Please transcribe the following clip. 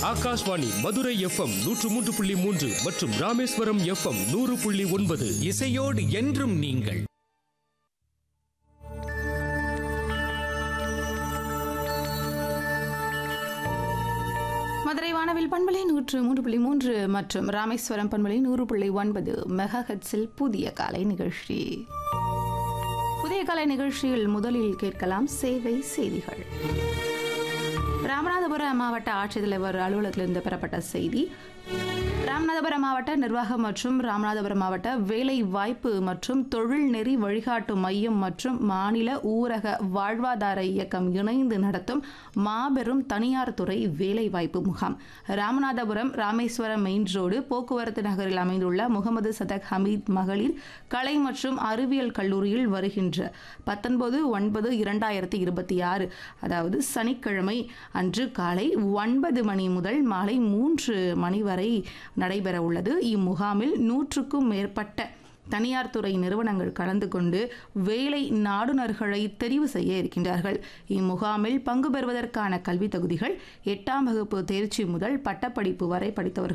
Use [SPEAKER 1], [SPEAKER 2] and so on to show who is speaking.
[SPEAKER 1] Akashvani Madurai FM நூற்று மூன்று புள்ளி மூன்று மற்றும் ராமேஸ்வரம் எஃப்எம் நூறு புள்ளி ஒன்பது
[SPEAKER 2] இசையோடு என்றும் நீங்கள்
[SPEAKER 3] மதுரை வானவில் பண்பலை நூற்று மூன்று புள்ளி மூன்று மற்றும் ராமேஸ்வரம் பண்பலை நூறு புள்ளி ஒன்பது மெகா ஹெட்ஸில் புதிய காலை நிகழ்ச்சி புதிய காலை நிகழ்ச்சியில் முதலில் கேட்கலாம் சேவை செய்திகள் ராமநாதபுரம் மாவட்ட ஆட்சித்தலைவர் அலுவலகத்திலிருந்து பெறப்பட்ட செய்தி ராமநாதபுரம் மாவட்ட நிர்வாகம் மற்றும் ராமநாதபுரம் மாவட்ட வேலை வாய்ப்பு மற்றும் தொழில் நெறி வழிகாட்டு மையம் மற்றும் மாநில ஊரக வாழ்வாதார இயக்கம் இணைந்து நடத்தும் மாபெரும் தனியார் துறை வேலை வாய்ப்பு முகாம் ராமநாதபுரம் ராமேஸ்வரம் மெயின் ரோடு போக்குவரத்து நகரில் அமைந்துள்ள முகமது சதக் ஹமீத் மகளிர் கலை மற்றும் அறிவியல் கல்லூரியில் வருகின்ற பத்தொன்பது ஒன்பது இரண்டாயிரத்தி இருபத்தி ஆறு அதாவது சனிக்கிழமை அன்று காலை ஒன்பது மணி முதல் மாலை மூன்று மணி வரை நடைபெற உள்ளது இம்முகாமில் நூற்றுக்கும் மேற்பட்ட தனியார் துறை நிறுவனங்கள் கலந்து கொண்டு வேலை நாடுனர்களை தெரிவு செய்ய இருக்கின்றார்கள் இம்முகாமில் பங்கு பெறுவதற்கான கல்வி தகுதிகள் எட்டாம் வகுப்பு தேர்ச்சி முதல் பட்டப்படிப்பு வரை படித்தவர்கள்